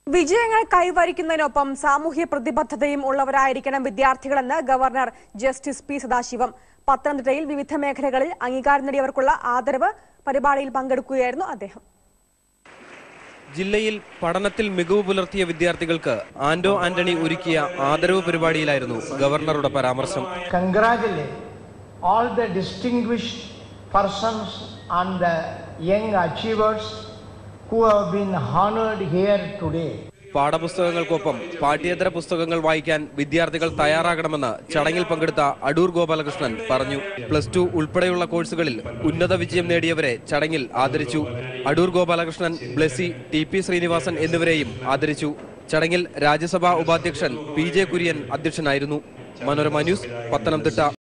വിജയങ്ങൾ കൈവരിക്കുന്നതിനൊപ്പം സാമൂഹ്യ പ്രതിബദ്ധതയും ഉള്ളവരായിരിക്കണം വിദ്യാർത്ഥികളെന്ന് ഗവർണർ ജസ്റ്റിസ് പി സദാശിവം പത്തനംതിട്ടയിൽ വിവിധ മേഖലകളിൽ അംഗീകാരം നേടിയവർക്കുള്ള ആദരവ് പരിപാടിയിൽ പങ്കെടുക്കുകയായിരുന്നു അദ്ദേഹം ജില്ലയിൽ പഠനത്തിൽ മികവ് പുലർത്തിയ വിദ്യാർത്ഥികൾക്ക് ആന്റോ ആന്റണി ഒരുക്കിയ ആദരവ് പരിപാടിയിലായിരുന്നു ഗവർണറുടെ പരാമർശം congratulate all the distinguished persons and the young achievers who have been honored here today. പാഠപുസ്തകങ്ങൾക്കൊപ്പം പാഠ്യേതര പുസ്തകങ്ങൾ വായിക്കാൻ വിദ്യാർത്ഥികൾ തയ്യാറാകണമെന്ന് ചടങ്ങിൽ പങ്കെടുത്ത അടൂർ ഗോപാലകൃഷ്ണൻ പറഞ്ഞു പ്ലസ് ടു ഉൾപ്പെടെയുള്ള കോഴ്സുകളിൽ ഉന്നത വിജയം നേടിയവരെ ചടങ്ങിൽ ആദരിച്ചു അടൂർ ഗോപാലകൃഷ്ണൻ ബ്ലെസി ടി പി ശ്രീനിവാസൻ എന്നിവരെയും ആദരിച്ചു ചടങ്ങിൽ രാജ്യസഭാ ഉപാധ്യക്ഷൻ പി ജെ കുര്യൻ അധ്യക്ഷനായിരുന്നു മനോരമ ന്യൂസ് പത്തനംതിട്ട